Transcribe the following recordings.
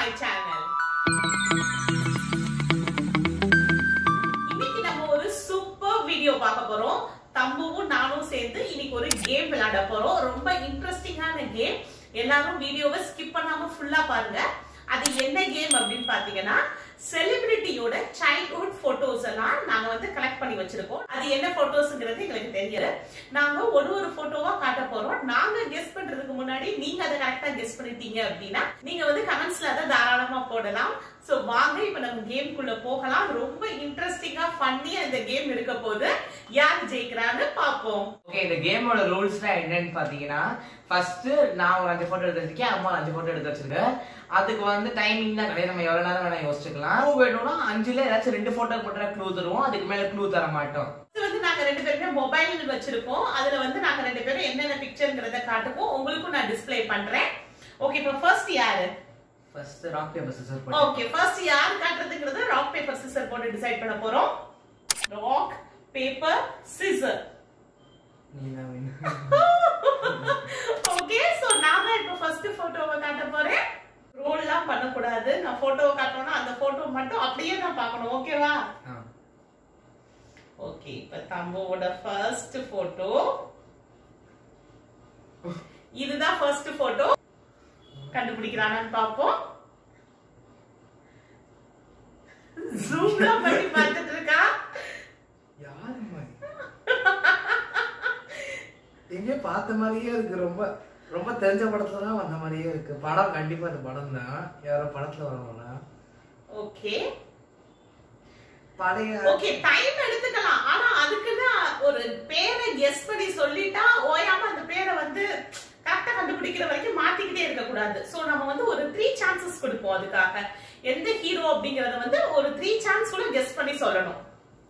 My channel இன்னைக்கு நம்ம ஒரு சூப்பர் வீடியோ பார்க்க போறோம் தம்புவும் நானும் சேர்ந்து இன்னைக்கு ஒரு கேம் விளையாட போறோம் ரொம்ப இன்ட்ரெஸ்டிங்கான கேம் எல்லாரும் வீடியோவை ஸ்கிப் பண்ணாம ஃபுல்லா பாருங்க அது என்ன கேம் அப்படின்னு பாத்தீங்கன்னா செலிபிரிட்டியோட சைல்ட்ஹுட் போட்டோஸ் எல்லாம் நாங்க வந்து கலெக்ட் பண்ணி வச்சிருக்கோம் அது என்ன போட்டோஸ்ங்கிறது எங்களுக்கு தெரியல நாங்க ஒரு ஒரு போட்டோவா காட்ட போறோம் நாங்க கெஸ் பண்றதுக்கு முன்னாடி நீங்க அதை கரெக்டா கெஸ் பண்ணிட்டீங்க அப்படின்னா நீங்க வந்து கமெண்ட்ஸ்ல அதை தாராளமா போடலாம் சோ வாங்க இப்ப நம்ம கேம்குள்ள போகலாம் ரொம்ப இன்ட்ரெஸ்டிங்கா ஃபன்னியா இந்த கேம் இருக்க போது யார் ஜெயிக்கிறான்னு பாப்போம் ஓகே இந்த கேமோட ரூல்ஸ்லாம் என்னன்னு பாத்தீங்கன்னா ஃபர்ஸ்ட் நான் ஒரு அஞ்சு போட்டோ எடுத்து வச்சிருக்கேன் அம்மா ஒரு அஞ்சு போட்டோ எடுத்து வச்சிருக்கேன் அதுக்கு வந்து டைமிங் தான் கிடையாது நம்ம எவ்வளவு நேரம் வேணா யோசிச்சுக்கலாம் க்ளூ வேணும்னா அஞ்சுல ஏதாச்சும் ரெண்டு போட்டோ மட்டும் க்ளூ தருவோம் அதுக்கு மேல க்ளூ தர மாட்டோம் இது வந்து நாங்க ரெண்டு பேருமே மொபைல் வச்சிருக்கோம் அதுல வந்து நாங்க ரெண்டு பேரும் என்னென்ன பிக்சர்ங்கிறத காட்டுவோம் உங்களுக்கும் நான் டிஸ்ப்ளே பண்றேன் ஓகே இப்போ ஃபர்ஸ்ட் யாரு ஃபர்ஸ்ட் ராக் பேப்பர் சிசர் போட்டு ஓகே ஃபர்ஸ்ட் யார் காட்டுறதுங்கிறத ராக் பேப்பர் சிசர் போட்டு டிசைட் பண்ண போறோம் ராக் பேப்பர் சிசர் நீ தான் win. ஓகே சோ நான் தான் இப்போ ஃபர்ஸ்ட் போட்டோவை காட்ட போறேன் ரோல்லாம் பண்ண கூடாது நான் போட்டோவை காட்டணும்னா அந்த போட்டோ மட்டும் அப்படியே நான் பார்க்கணும் ஓகேவா ஆ. ஓகே இப்ப தம்போட ஃபர்ஸ்ட் போட்டோ இதுதான் ஃபர்ஸ்ட் போட்டோ கண்டுபிடிக்கிறானான்னு பாப்போம் ஜூம்ல பண்ணி பார்த்துட்டு இருக்கா யாரும்மா இது? எங்கேயோ பார்த்த மாதிரியே இருக்கு ரொம்ப ரொம்ப தெரிஞ்ச படத்துல தான் வந்த மாதிரியே இருக்கு படம் கண்டிப்பா இந்த படம் தான் யாரோ படத்துல வரணும்னா ஓகே பழைய ஓகே டைம் எடுத்துக்கலாம் ஆனா அதுக்குன்னு ஒரு பேரை கெஸ் பண்ணி சொல்லிட்டா ஓயாம அந்த பேரை வந்து கரெக்டா கண்டுபிடிக்கிற வரைக்கும் மாத்திக்கிட்டே இருக்க கூடாது சோ நம்ம வந்து ஒரு த்ரீ சான்சஸ் கொடுப்போம் அதுக்காக எந்த ஹீரோ அப்படிங்கறத வந்து ஒரு த்ரீ சான்ஸ் கூட கெஸ் பண்ணி சொல்லணும்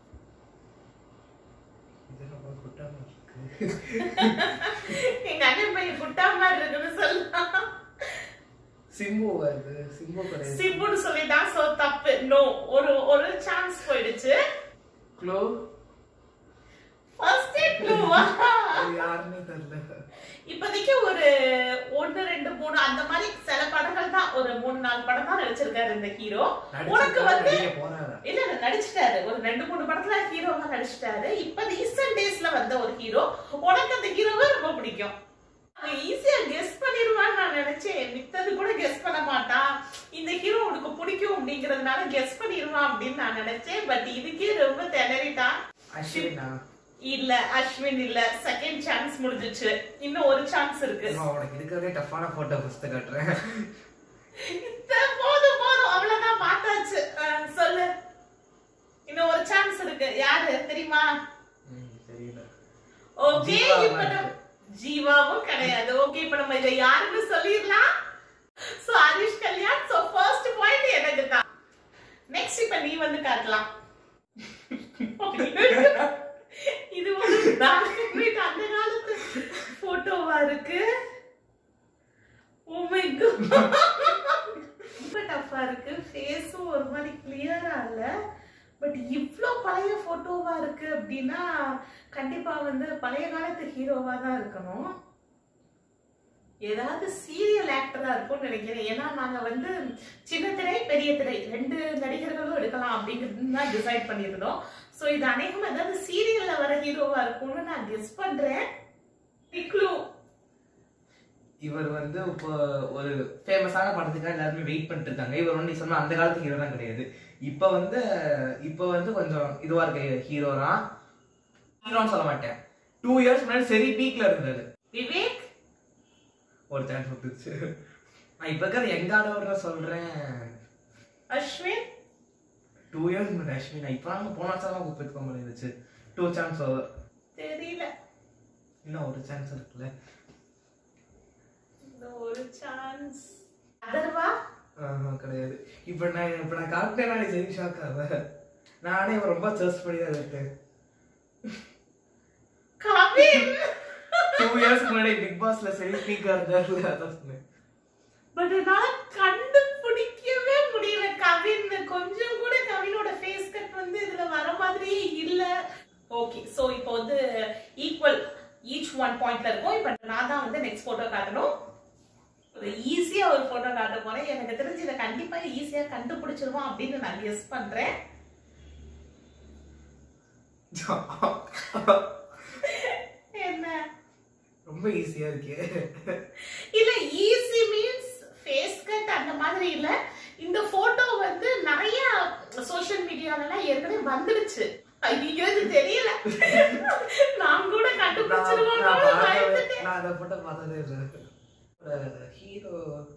இது ரொம்ப குட்டமா இருக்கு எங்க அண்ணன் பையன் குட்டா மாதிரி இருக்குன்னு சொல்லலாம் சிம்பு வருது சிம்பு கிடையாது சிம்புன்னு சொல்லிட்டான் சோ தப்பு நோ ஒரு ஒரு சான்ஸ் போயிடுச்சு க்ளோ ஃபர்ஸ்ட் க்ளூவா அது யாருன்னே தெரியல இப்போதைக்கு ஒரு ஒன்னு ரெண்டு மூணு அந்த மாதிரி சில படங்கள் தான் ஒரு மூணு நாலு படம் தான் நடிச்சிருக்காரு இந்த ஹீரோ உனக்கு நடிச்சிருக்காரா, வந்து நடிக்க போறாரா இல்ல இல்ல நடிச்சிட்டாரு ஒரு ரெண்டு மூணு படத்துல ஹீரோவா நடிச்சிட்டாரு இப்ப ரீசெண்ட் டேஸ்ல வந்த ஒரு ஹீரோ உனக்கு அந்த ஹீரோவை ரொம்ப பிடிக்கும் ஈஸியா கெஸ் பண்ணிடுவான்னு நான் நினைச்சேன் மித்தது கூட கெஸ் பண்ண மாட்டான் இந்த ஹீரோ உனக்கு பிடிக்கும் அப்படிங்கறதுனால கெஸ் பண்ணிடுவான் அப்படின்னு நான் நினைச்சேன் பட் இதுக்கே ரொம்ப திணறிட்டான் அஸ்வினா இல்ல அஸ்வின் இல்ல செகண்ட் சான்ஸ் முடிஞ்சிச்சு இன்னும் ஒரு சான்ஸ் இருக்கு அம்மா, உனக்கு இருக்கிறதே டஃப்பான போட்டோ ஃபர்ஸ்ட் காட்டுறேன் இந்த போதும் போதும் அவ்வளவுதான் பார்த்தாச்சு அஹ், சொல்லு இன்னும் ஒரு சான்ஸ் இருக்கு யாரு தெரியுமா ம், தெரியல ஓகே ஜீவாவா இப்ப நம்ம- இருக்கு. ஜீவாவும் கிடையாது ஓகே இப்ப நம்ம இதை யாருன்னு சொல்லிடலாம் so Harish Kalyan so first point எனக்கு தான் நெக்ஸ்ட் இப்ப நீ வந்து காட்டலாம் இது ஒரு black and white அந்த காலத்து போட்டோவா இருக்கு ஓ மை காட் ரொம்ப டஃப்பா இருக்கு ஃபேஸும் ஒரு மாதிரி கிளியரா இல்ல பட் இவ்ளோ பழைய போட்டோவா இருக்கு அப்படின்னா கண்டிப்பா வந்து பழைய காலத்து ஹீரோவா தான் இருக்கணும் ஏதாவது சீரியல் ஆக்டரா இருக்கும்னு நினைக்கிறேன் ஏன்னா நாங்க வந்து சின்ன திரை பெரிய திரை ரெண்டு நடிகர்களும் எடுக்கலாம் அப்படிங்கிறது தான் டிசைட் பண்ணியிருந்தோம் சோ இது அநேகமா ஏதாவது சீரியல்ல வர ஹீரோவா இருக்கும்னு நான் கெஸ் பண்றேன் இக்லூ இவர் வந்து இப்போ ஒரு ஃபேமஸான படத்துக்காக எல்லாருமே வெயிட் பண்ணிட்டு இருக்காங்க இவர் வந்து நீ சொன்ன அந்த காலத்து ஹீரோ தான் கிடையாது இப்போ வந்து இப்போ வந்து கொஞ்சம் இதுவா இருக்க ஹீரோ தான் ஹீரோன்னு சொல்ல மாட்டேன் டூ இயர்ஸ் முன்னாடி சரி பீக்ல இருந்தாரு விவேக் ஒரு சான்ஸ் வந்துருச்சு நான் இப்ப இருக்கிற எங்க ஆடவர சொல்றேன் அஸ்வின் டூ இயர்ஸ் முன்னாடி ஆக்சுவலி நான் இப்போ நாங்கள் போன வருஷம் தான் கூப்பிட்டு முடிஞ்சிச்சு டூ சான்ஸ் ஓவர் தெரியல இன்னும் ஒரு சான்ஸ் இருக்குல்ல இந்த ஒரு சான்ஸ் அதர்வா ஆஹா, கிடையாது இப்ப நான் இப்ப நான் காட்டினேன்னா நீ சரி ஷாக் ஆவ நானே இவன் ரொம்ப சர்ச் பண்ணி தான் இருக்கேன் கவின் டூ இயர்ஸ் முன்னாடி பிக் பாஸ்ல சரி ஸ்பீக்கர் இருந்தாருல அதான் சொன்னேன் பட் என்னால கண்டுபிடிக்கவே முடியல கவின் கொஞ்சம் கூட கவினோட ஃபேஸ் கட் வந்து இதுல வர மாதிரியே இல்ல ஓகே சோ இப்போ வந்து ஈக்குவல் ஈச் ஒன் பாயிண்ட்ல இருக்கும் இப்போ நான் தான் வந்து நெக்ஸ்ட் போட்டோ காட்டணும் ஒரு ஈஸியா ஒரு போட்டோ காட்ட போறேன் எனக்கு தெரிஞ்சு இதை கண்டிப்பா ஈஸியா கண்டுபிடிச்சிருவோம் அப்படின்னு நான் கெஸ் பண்றேன் என்ன ரொம்ப ஈஸியா இருக்கு இல்ல ஈஸி மீன்ஸ் ஃபேஸ் கட் அந்த மாதிரி இல்ல இந்த போட்டோ வந்து நிறைய சோஷியல் மீடியாலலாம் ஏற்கனவே வந்துடுச்சு ஐயோ இது தெரியல நான் கூட நான் நான் கண்டுபிடிச்சிருவோம் பார்த்ததே- பயந்துட்டேன் நான் அதை போட்டு பார்த்ததே இல்லை ஹீரோ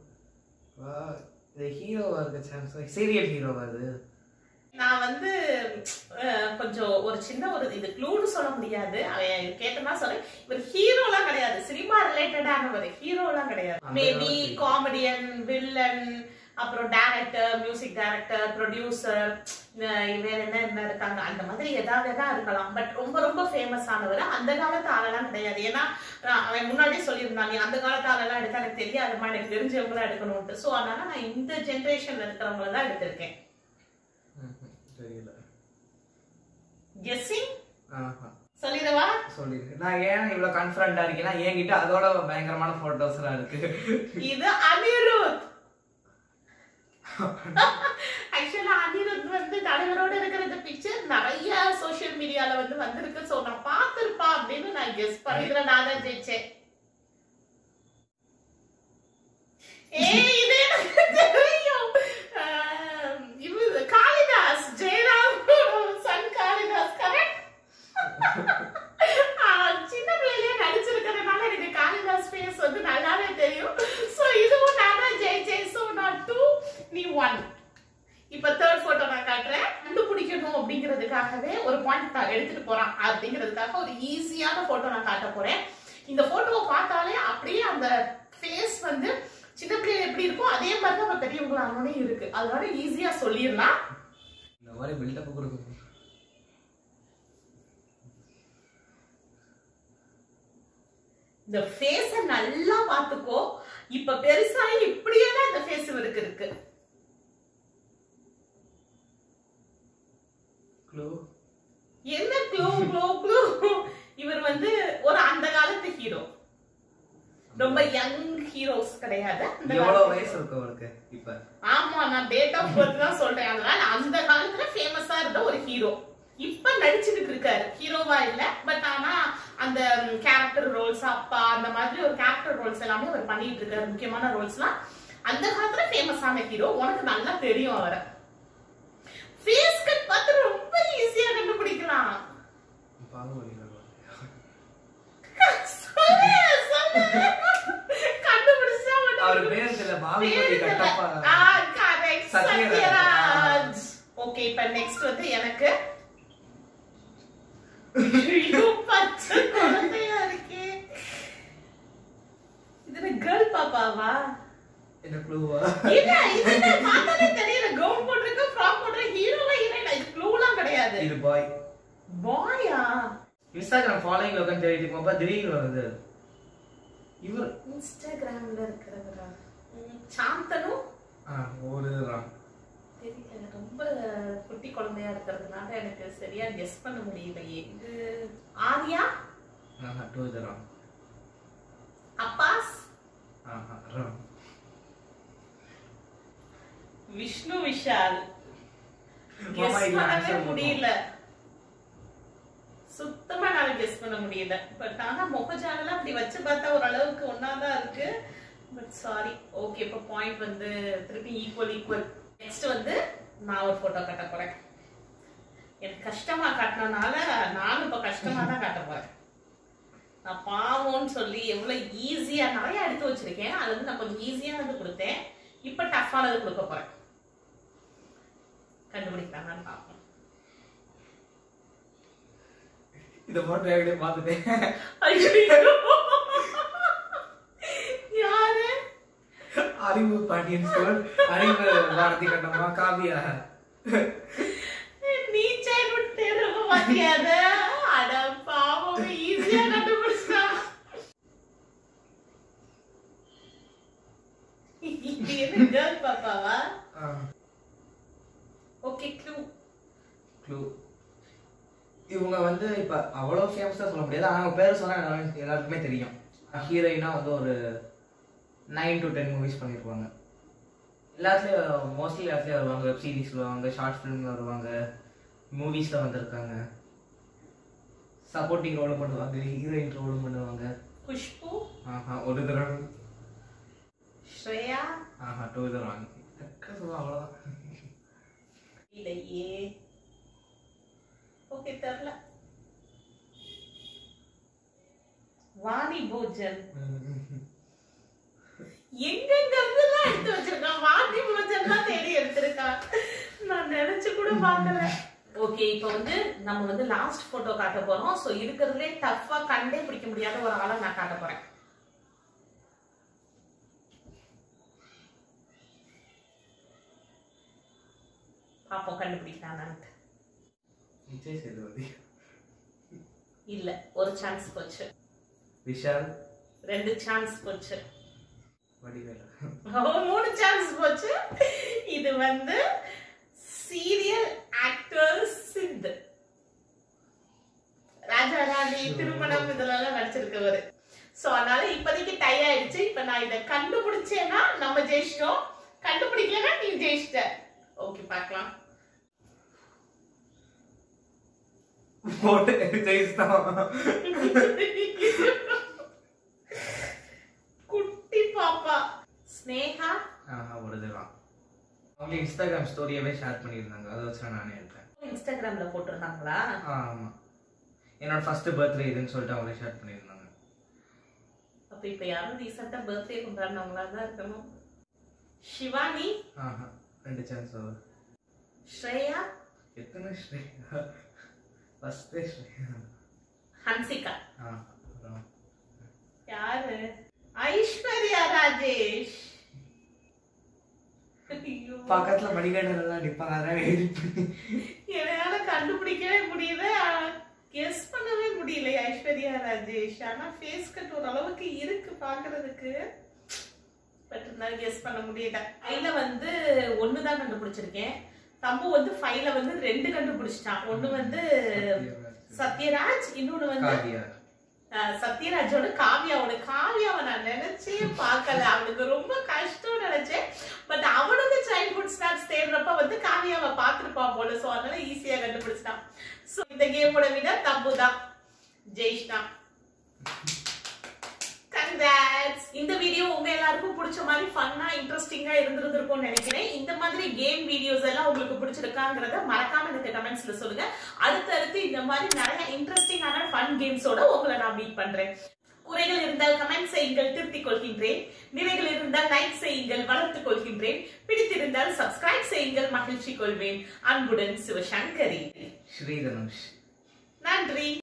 இது ஹீரோவா இருக்க சான்ஸ் சீரியல் ஹீரோவா அது நான் வந்து அஹ், கொஞ்சம் ஒரு சின்ன ஒரு இது க்ளூன்னு சொல்ல முடியாது அவன் கேட்டனா சொல்றேன் இவர் ஹீரோலாம் கிடையாது சினிமா ரிலேட்டடானவர் ஹீரோலாம் கிடையாது அந்த மேபி காலத்து. காமெடியன் வில்லன் அப்புறம் டைரக்டர் மியூசிக் டைரக்டர் ப்ரொடியூசர் வேற என்ன என்ன இருக்காங்க அந்த மாதிரி ஏதாவது தான் இருக்கலாம் பட் ரொம்ப ரொம்ப ஃபேமஸ் ஆனவர் அந்த காலத்து ஆளெல்லாம் கிடையாது ஏன்னா நான் அவன் முன்னாடியே சொல்லியிருந்தான் நீ அந்த காலத்து ஆளெல்லாம் எடுத்தா எனக்கு தெரியாதுமா எனக்கு தெரிஞ்சவங்களா எடுக்கணும்ட்டு ஸோ அதனால நான் இந்த ஜென்ரேஷன்ல இருக்கிறவங்கள தான் எடுத்திருக்கேன் ம்ஹும். தெரியல கெஸ்ஸிங் ஆஹா சொல்லிடவா சொல்லிடு நான் ஏன் இவ்வளவு கான்பிடண்டா இருக்கேன்னா என்கிட்ட அதோட பயங்கரமான போட்டோஸ் எல்லாம் இருக்கு இது அனிருத் ஆக்சுவலா அனிருத் வந்து தலைவரோட இருக்கிற இந்த பிக்சர் நிறைய சோஷியல் மீடியால வந்து வந்திருக்கு சோ நான் பார்த்திருப்பா அப்படின்னு நான் கெஸ் பண்ணிடுறேன் நான் தான் ஜெயிச்சேன் ஏய் இது எனக்கு தெரியும் ஆஹ், இவரு காளிதாஸ் ஜெயராம் சன் காளிதாஸ் கரெக்ட் சின்ன பிள்ளையிலே நடிச்சிருக்கிறதுனால எனக்கு காளிதாஸ் ஃபேஸ் வந்து நல்லாவே தெரியும் சோ இதுவும் நான் தான் ஜெயிச்சேன் சோ நான் டூ நீ ஒன் இப்ப தேர்ட் போட்டோ நான் காட்டுறேன் கண்டுபிடிக்கணும் அப்படிங்கிறதுக்காகவே ஒரு பாயிண்ட் நான் எடுத்துட்டு போறான் அப்படிங்கிறதுக்காக ஒரு ஈஸியான போட்டோ நான் காட்ட போறேன் இந்த போட்டோவை பார்த்தாலே அப்படியே அந்த ஃபேஸ் வந்து சின்ன பிள்ளைங்க எப்படி இருக்கோ அதே மாதிரி தான் நம்ம பெரியவங்களானே இருக்கு அதனால ஈஸியா சொல்லிடலாம் இந்த மாதிரி பில்டப் கொடுக்கும் இந்த ஃபேஸ நல்லா பாத்துக்கோ இப்ப பெருசாயி இப்படியே தான் இந்த ஃபேஸ் இவருக்கு இருக்கு க்ளூ என்ன க்ளூ க்ளூ க்ளூ இவர் வந்து ஒரு அந்த காலத்து ஹீரோ ரொம்ப யங் ஹீரோஸ் கிடையாது அந்த எவ்வளவு காலத்து வயசு இருக்கு அவருக்கு இப்ப ஆமா நான் டேட் ஆஃப் பர்த் தான் சொல்றேன் அதனால அந்த காலத்துல ஃபேமஸா இருந்த ஒரு ஹீரோ இப்ப நடிச்சுக்கிட்டு இருக்காரு ஹீரோவா இல்ல பட் ஆனா அந்த கேரக்டர் ரோல்ஸ் அப்பா அந்த மாதிரி ஒரு கேரக்டர் ரோல்ஸ் எல்லாமே அவர் பண்ணிட்டு இருக்காரு முக்கியமான ரோல்ஸ்லாம் அந்த காலத்துல ஃபேமஸான ஹீரோ உனக்கு நல்லா தெரியும் அவரை ஃபேஸ் கட் பார்த்து ரொம்ப ஈஸியா கண்டுபிடிக்கலாம் பாகுபலி சொல்லு, சொல்லு. கண்டுபிடிச்சா மட்டும் அவர் பேர் தெரியல பாகுபலி பேரு தெரியல. கட்டப்பா ஆ, correct. சத்யராஜ். சத்யராஜ். Okay, இப்ப next வந்து எனக்கு ஐயோ, பச்சை குழந்தையா இருக்கே. இது என்ன girl பாப்பாவா? என்ன க்ளூவா இல்ல, இது என்ன பார்த்தாலே தெரியல. gown போட்டிருக்கு, frock போட்டிருக்கு, hero வா, heroine ஆ? இது clue லாம் கிடையாது. இது பாய் Boy ஆ? இன்ஸ்டாகிராம் ஃபாலோயிங் உட்காந்து தேடிட்டு இருக்கப்ப திடீர்னு வருது இவர் இன்ஸ்டாகிராம்ல இருக்கிறவரா? ம், சாந்தனு ஆ ஒரு இதுதான் தெரியல ரொம்ப குட்டி குழந்தையா இருக்கிறதுனால எனக்கு சரியா கெஸ் பண்ண முடியலையே இது ஆர்யா ஆஹா டூ இதுதான் அப்பாஸ் ஆஹா wrong. விஷ்ணு விஷால் கெஸ் மாமா, இது பண்ணவே answer முடியல சுத்தமா என்னால கெஸ் பண்ண முடியல பட் ஆனா முகஜாலெல்லாம் அப்படி வச்சு பார்த்தா ஓரளவுக்கு ஒன்னாதான் இருக்கு பட் சாரி ஓகே இப்போ பாயிண்ட் வந்து திருப்பி ஈக்குவல் ஈக்குவல் நெக்ஸ்ட் வந்து நான் ஒரு போட்டோ காட்ட போறேன் எனக்கு கஷ்டமா காட்டினனால நானும் இப்ப கஷ்டமா தான் காட்ட போறேன் நான் பாவம்னு சொல்லி எவ்வளவு ஈஸியா நிறைய எடுத்து வச்சிருக்கேன் அது வந்து நான் கொஞ்சம் ஈஸியானது கொடுத்தேன் இப்ப டஃப்பானது கொடுக்க போறேன் கண்டுபிடிக்கிறாங்கன்னு பார்ப்போம் இந்த போட்டோ எங்கேயே பார்த்துட்டேன் ஐயோ. யாரு அறிவு பாண்டியன் ஸ்டோர் அறிவு பாரதி கட்டமா காவியா நீ சைல்ட்ஹுட் தேர்வு பாத்தியாத அட பாவம் ஈஸியா கண்டுபிடிச்சா இது என்ன கேர்ள் பாப்பாவா ஓகே க்ளூ க்ளூ இவங்க வந்து இப்ப அவ்வளவு ஃபேமஸா சொல்ல முடியாது ஆனா அவங்க பேர் சொன்னா எல்லாருக்குமே தெரியும் ஹீரோயினா வந்து ஒரு நைன் டு டென் மூவிஸ் பண்ணியிருப்பாங்க எல்லாத்துலேயும் மோஸ்ட்லி எல்லாத்துலேயும் வருவாங்க வெப் சீரிஸில் வருவாங்க ஷார்ட் ஃபிலிமில் வருவாங்க மூவிஸில் வந்திருக்காங்க சப்போர்ட்டிங் ரோலும் பண்ணுவாங்க ஹீரோயின் ரோலும் பண்ணுவாங்க குஷ்பு ஆஹா ஒரு தடவை ஸ்ரேயா ஆஹா டூ தடவை அவ்வளோதான் இல்லையே ஓகே தெரியல வாணி போஜன் எங்கெங்க இருந்தெல்லாம் எடுத்து வச்சிருக்கான் வாணி போஜன்லாம் தேடி எடுத்திருக்கான் நான் நினைச்சு கூட பார்க்கல ஓகே இப்போ வந்து நம்ம வந்து லாஸ்ட் போட்டோ காட்ட போறோம் சோ இருக்கிறதுலே டஃப்பா கண்டே பிடிக்க முடியாத ஒரு ஆளை நான் காட்ட போறேன் பாப்போம் கண்டுபிடிக்கிறானான்ட்டு விஜய் சேதுபதி இல்ல ஒரு சான்ஸ் போச்சு விஷால் ரெண்டு சான்ஸ் போச்சு வடிவேலு அவன் மூணு சான்ஸ் போச்சு இது வந்து சீரியல் ஆக்டர் சித் ராஜா ராணி திருமணம் இதெல்லாம் நடிச்சிருக்கவரு சோ அதனால இப்போதைக்கு டை ஆயிடுச்சு இப்ப நான் இதை கண்டுபிடிச்சேன்னா நம்ம ஜெயிச்சிட்டோம் கண்டுபிடிக்கலன்னா நீ ஜெயிச்சிட்ட ஓகே பார்க்கலாம் போட்டு ஜெயிச்சிட்டான் குட்டி பாப்பா ஸ்னேகா ஆஹா ஒரு தடவை அவங்க இன்ஸ்டாகிராம் ஸ்டோரியவே ஷேர் பண்ணியிருந்தாங்க அதை வச்சு தான் நானே எடுத்தேன் இன்ஸ்டாகிராம்ல போட்டிருந்தாங்களா ஆமா என்னோட ஃபர்ஸ்ட் பர்த்டே இதுன்னு சொல்லிட்டு அவங்களே ஷேர் பண்ணியிருந்தாங்க அப்ப இப்ப யாரும் ரீசெண்டா பர்த்டே கொண்டாடினவங்களா தான் இருக்கணும் சிவானி ஆஹா ரெண்டு சான்ஸ் வரும் ஸ்ரேயா எத்தனை ஸ்ரேயா ஃபர்ஸ்டே ஸ்ரேயா ஹன்சிகா ஆ அப்புறம் யாரு ஐஸ்வர்யா ராஜேஷ் ஐயோ. பக்கத்துல மணிகண்டன் எல்லாம் நிப்பாங்க அதான் edit பண்ணி என்னால கண்டுபிடிக்கவே முடியல கெஸ் பண்ணவே முடியல ஐஸ்வர்யா ராஜேஷ் ஆனா ஃபேஸ் கட் ஒரு அளவுக்கு இருக்கு பாக்குறதுக்கு பட் இருந்தாலும் கெஸ் பண்ண முடியல ஃபைல வந்து ஒன்னு தான் கண்டுபிடிச்சிருக்கேன் தம்பு வந்து ஃபைல வந்து ரெண்டு கண்டுபிடிச்சிட்டான் ஒண்ணு வந்து சத்யராஜ் இன்னொன்னு வந்து காவியா அஹ், சத்யராஜோட காவியாவோட காவியாவை நான் நினைச்சே பார்க்கல அவனுக்கு ரொம்ப கஷ்டம் நினைச்சேன் பட் அவனோட சைல்ட்ஹுட் ஸ்நாக்ஸ் தேடுறப்ப வந்து காவியாவை பார்த்திருப்பான் போல சோ அதனால ஈஸியா கண்டுபிடிச்சிட்டான் சோ இந்த கேமோட விட தப்பு தான் ஜெயிச்சிட்டான் கங்க்ராட்ஸ் இந்த வீடியோ உங்க எல்லாருக்கும் பிடிச்ச மாதிரி ஃபன்னா இன்ட்ரெஸ்டிங்கா இருந்திருந்திருக்கும்னு நினைக்கிறேன் இந்த மாதிரி கேம் வீடியோஸ் எல்லாம் உங்களுக்கு பிடிச்சிருக்காங்கிறத மறக்காம எனக்கு கமெண்ட்ஸ்ல சொல்லுங்க அடுத்தடுத்து இந்த மாதிரி நிறைய இன்ட்ரெஸ்டிங்கான ஃபன் கேம்ஸோட உங்களை நான் மீட் பண்றேன் குறைகள் இருந்தால் கமெண்ட் செய்யுங்கள் திருத்திக் கொள்கின்றேன் நிறைகள் இருந்தால் லைக் செய்யுங்கள் வளர்த்துக் கொள்கின்றேன் பிடித்திருந்தால் சப்ஸ்கிரைப் செய்யுங்கள் மகிழ்ச்சி கொள்வேன் அன்புடன் சிவசங்கரி ஸ்ரீதனுஷ் நன்றி